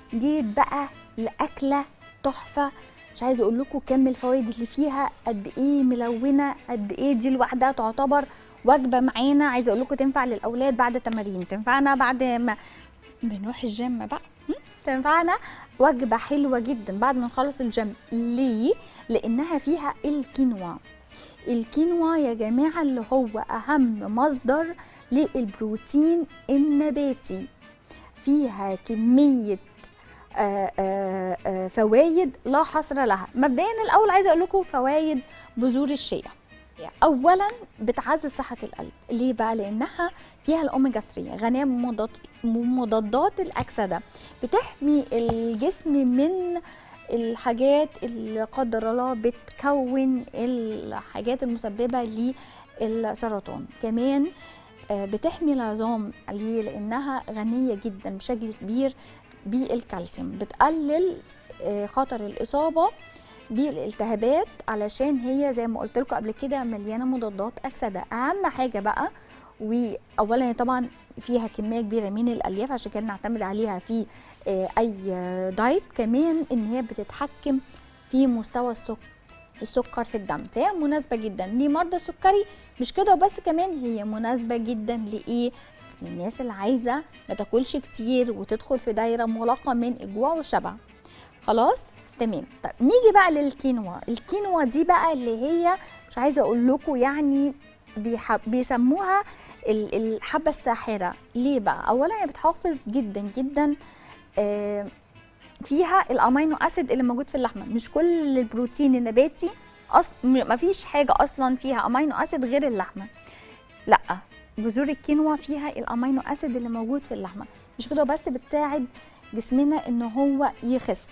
جيت بقى لاكله تحفه مش عايزه اقول لكم كم الفوائد اللي فيها قد ايه ملونه قد ايه دي لوحدها تعتبر وجبه معانا عايزه اقول لكم تنفع للاولاد بعد تمارين تنفعنا بعد ما بنروح الجيم بقى م? تنفعنا وجبه حلوه جدا بعد ما نخلص الجيم ليه لانها فيها الكينوا الكينوا يا جماعه اللي هو اهم مصدر للبروتين النباتي فيها كميه آه، آه، آه، فوائد لا حصر لها مبدئيا الاول عايزه اقول لكم فوائد بذور الشيا اولا بتعزز صحه القلب ليه بقى لانها فيها الاوميجا 3 غنيه بمضاد- بمضادات الاكسده بتحمي الجسم من الحاجات اللي قدر الله بتكون الحاجات المسببه للسرطان كمان آه، بتحمي العظام ليه لانها غنيه جدا بشكل كبير بالكالسيوم بتقلل آه، خطر الاصابه بالالتهابات علشان هي زي ما قلت لكم قبل كده مليانه مضادات اكسده اهم حاجه بقى واولا هي طبعا فيها كميه كبيره من الالياف عشان كده نعتمد عليها في آه، اي آه، دايت كمان ان هي بتتحكم في مستوى السكر السكر في الدم فهي مناسبه جدا لمرضى السكري مش كده وبس كمان هي مناسبه جدا لايه للناس اللي عايزه ما تاكلش كتير وتدخل في دايره مغلقه من الجوع والشبع خلاص تمام طب نيجي بقى للكينوا الكينوا دي بقى اللي هي مش عايزه اقول لكم يعني بيح- بيسموها ال- الحبه الساحره ليه بقى اولا هي بتحافظ جدا جدا آه، فيها الامينو اسيد اللي موجود في اللحمه مش كل البروتين النباتي اصلا ما فيش حاجه اصلا فيها امينو اسيد غير اللحمه لا بذور الكينوا فيها الامينو اسيد اللي موجود في اللحمه مش كده بس بتساعد جسمنا ان هو يخس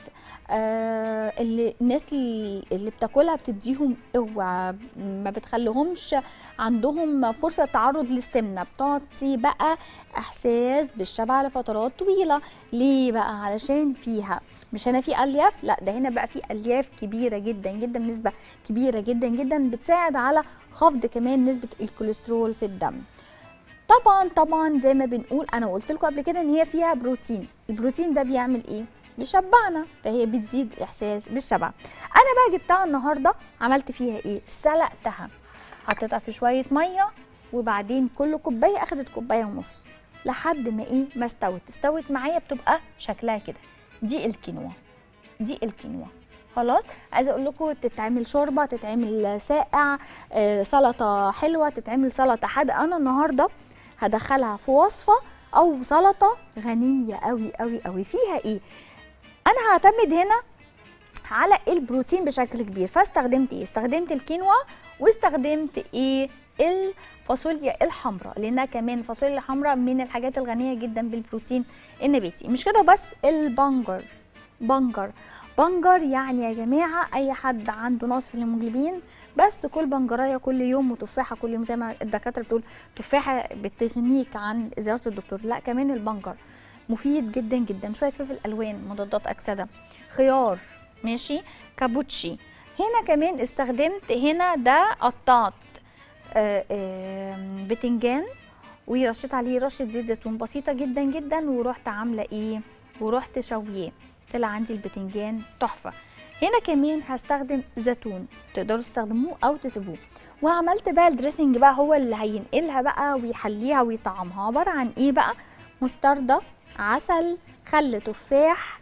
آه اللي الناس اللي اللي بتاكلها بتديهم قوه ما بتخليهمش عندهم فرصه تعرض للسمنه بتعطي بقى احساس بالشبع لفترات طويله ليه بقى علشان فيها مش هنا في الياف لا ده هنا بقى في الياف كبيره جدا جدا نسبه كبيره جدا جدا بتساعد على خفض كمان نسبه الكوليسترول في الدم طبعا طبعا زي ما بنقول انا قلت لكم قبل كده ان هي فيها بروتين البروتين ده بيعمل ايه بيشبعنا فهي بتزيد احساس بالشبع انا بقى جبتها النهارده عملت فيها ايه سلقتها حطيتها في شويه ميه وبعدين كل كوبايه اخدت كوبايه ونص لحد ما ايه ما استوت استوت معايا بتبقى شكلها كده دي الكينوا دي الكينوا خلاص عايزه اقول لكم تتعمل شوربه تتعمل ساقع آه، سلطه حلوه تتعمل سلطه حادقه انا النهارده هدخلها في وصفه او سلطه غنيه قوي قوي قوي فيها ايه انا هعتمد هنا على البروتين بشكل كبير فاستخدمت ايه استخدمت الكينوا واستخدمت ايه الفاصوليا الحمراء لانها كمان الفاصوليا الحمراء من الحاجات الغنيه جدا بالبروتين النباتي مش كده بس البنجر بنجر بنجر يعني يا جماعه اي حد عنده نقص في الهيموجلوبين بس كل بنجرايه كل يوم وتفاحه كل يوم زي ما الدكاتره بتقول تفاحه بتغنيك عن زياره الدكتور لا كمان البنجر مفيد جدا جدا شويه فلفل الوان مضادات اكسده خيار ماشي كابوتشي هنا كمان استخدمت هنا ده قطعت آه، آه، بتنجان ورشيت عليه رشه زيت زيتون بسيطه جدا جدا ورحت عامله ايه ورحت شويه طلع عندي البتنجان تحفه هنا كمان هستخدم زيتون تقدروا تستخدموه او تسيبوه وعملت بقى الدريسنج بقى هو اللي هينقلها بقى ويحليها ويطعمها عباره عن ايه بقى مستردة عسل خل تفاح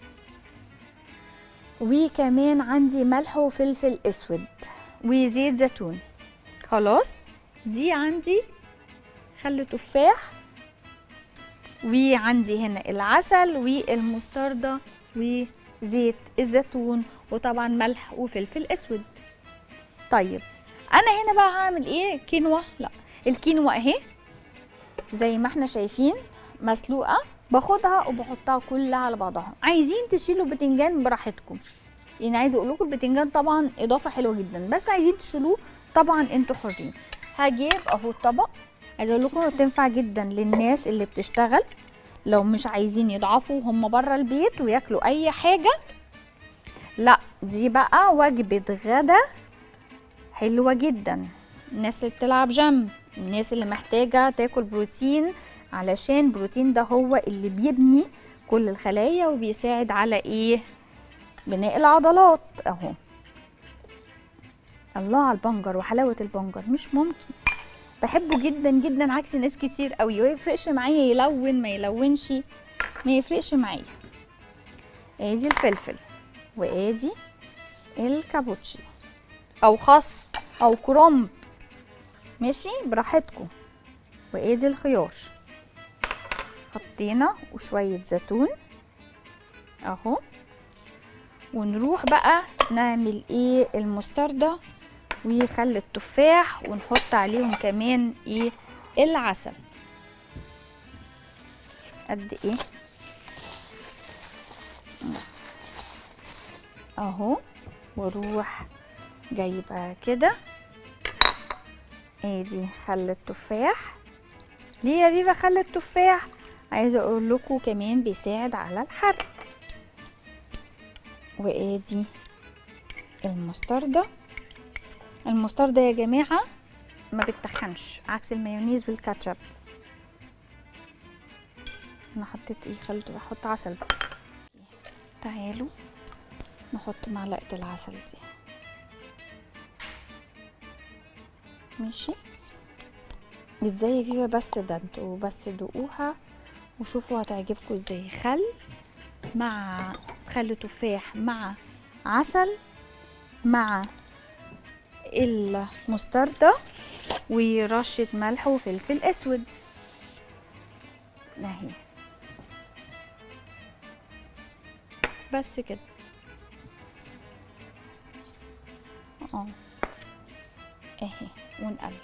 وكمان عندي ملح وفلفل اسود وزيت زيتون خلاص دي عندي خل تفاح وعندي هنا العسل والمستردة وزيت الزيتون وطبعا ملح وفلفل اسود طيب انا هنا بقى هعمل ايه كينوا لا الكينوا اهي زي ما احنا شايفين مسلوقه باخدها وبحطها كلها على بعضها عايزين تشيلوا بتنجان براحتكم يعني عايزه اقول لكم البتنجان طبعا اضافه حلوه جدا بس عايزين تشيلوه طبعا انتوا حرين هجيب اهو الطبق عايزه اقول لكم تنفع جدا للناس اللي بتشتغل لو مش عايزين يضعفوا هم بره البيت وياكلوا اي حاجه لا دي بقى وجبه غدا حلوه جدا الناس اللي بتلعب جيم الناس اللي محتاجه تاكل بروتين علشان البروتين ده هو اللي بيبني كل الخلايا وبيساعد على ايه بناء العضلات اهو الله على البنجر وحلاوه البنجر مش ممكن بحبه جدا جدا عكس ناس كتير قوي ما يفرقش معايا يلون ما يلونش ما يفرقش معايا ادي الفلفل وادي الكابوتشي او خس او كرنب ماشي براحتكم وادي الخيار حطينا وشويه زيتون اهو ونروح بقى نعمل ايه المستردة وخل التفاح ونحط عليهم كمان ايه العسل قد ايه اهو واروح جايبه كده ادي خل التفاح ليه يا بيبا خل التفاح عايزه اقول لكم كمان بيساعد على الحرق وادي المستردة المستردة يا جماعة ما بتتخنش عكس المايونيز والكاتشب انا حطيت ايه خليته بحط عسل بقى تعالوا نحط معلقة العسل دي ماشي ازاي يا فيفا بس ده انتوا بس دوقوها وشوفوا هتعجبكم ازاي خل مع خل تفاح مع عسل مع المستردة ورشة ملح وفلفل اسود اهي بس كده اه اهي ونقلب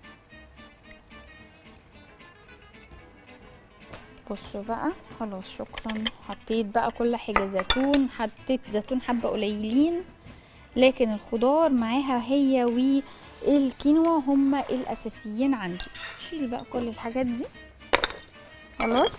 بصوا بقى خلاص شكرا حطيت بقى كل حاجه زيتون حطيت زيتون حبه قليلين لكن الخضار معاها هي والكينوا هما الاساسيين عندي شيل بقى كل الحاجات دي خلاص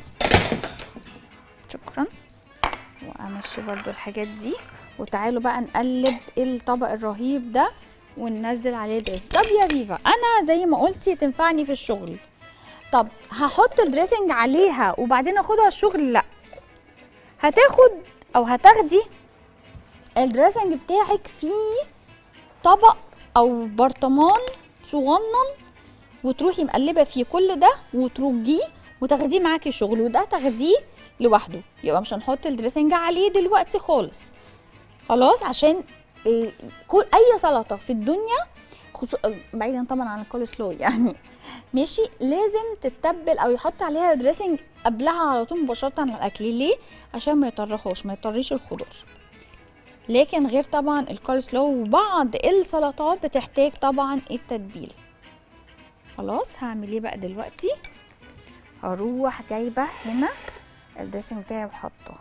شكرا وامشي برضو الحاجات دي وتعالوا بقى نقلب الطبق الرهيب ده وننزل عليه دريس طب يا فيفا انا زي ما قلتي تنفعني في الشغل طب هحط الدريسنج عليها وبعدين اخدها الشغل لا هتاخد او هتاخدي الدريسنج بتاعك في طبق او برطمان صغنن وتروحي مقلبه فيه كل ده وترجيه وتاخديه معاكي الشغل وده تاخديه لوحده يبقى مش هنحط الدريسنج عليه دلوقتي خالص خلاص عشان ال- كل اي سلطه في الدنيا خصو... بعيدا طبعا عن الكول سلو يعني ماشي لازم تتبل او يحط عليها دريسنج قبلها على طول مباشره على الاكل ليه عشان ما يطرخوش ما يطريش الخضار لكن غير طبعا الكول سلو وبعض السلطات بتحتاج طبعا التتبيل خلاص هعمل ايه بقى دلوقتي هروح جايبه هنا الدريسنج بتاعي وحطه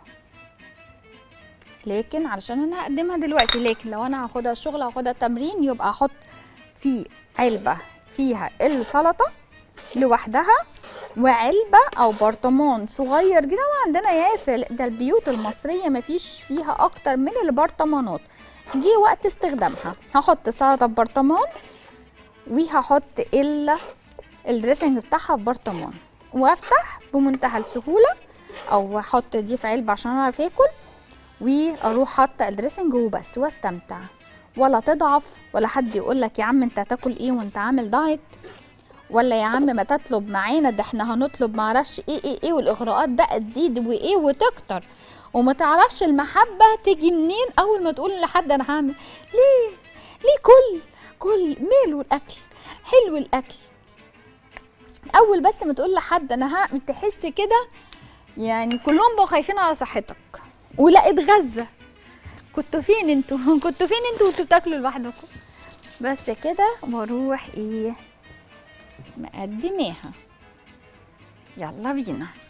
لكن علشان انا هقدمها دلوقتي لكن لو انا هاخدها الشغل هاخدها تمرين يبقى احط في علبه فيها السلطه لوحدها وعلبه او برطمان صغير جدا وعندنا ياسر ده البيوت المصريه مفيش فيها اكتر من البرطمانات جه وقت استخدامها هحط سلطه في برطمان وهحط ال الدريسنج بتاعها في برطمان وافتح بمنتهى السهوله او احط دي في علبه عشان اعرف اكل واروح حاطه الدريسنج وبس واستمتع ولا تضعف ولا حد يقول لك يا عم انت هتاكل ايه وانت عامل دايت ولا يا عم ما تطلب معانا ده احنا هنطلب معرفش ايه ايه ايه والاغراءات بقى تزيد وايه وتكتر وما تعرفش المحبه تيجي منين اول ما تقول لحد انا هعمل ليه ليه كل كل ماله الاكل حلو الاكل اول بس ما تقول لحد انا هعمل تحس كده يعني كلهم بقوا خايفين على صحتك ولا اتغذى كنتوا فين انتوا كنتوا فين انتوا وانتوا بتاكلوا لوحدكم بس كده واروح ايه مقدماها يلا بينا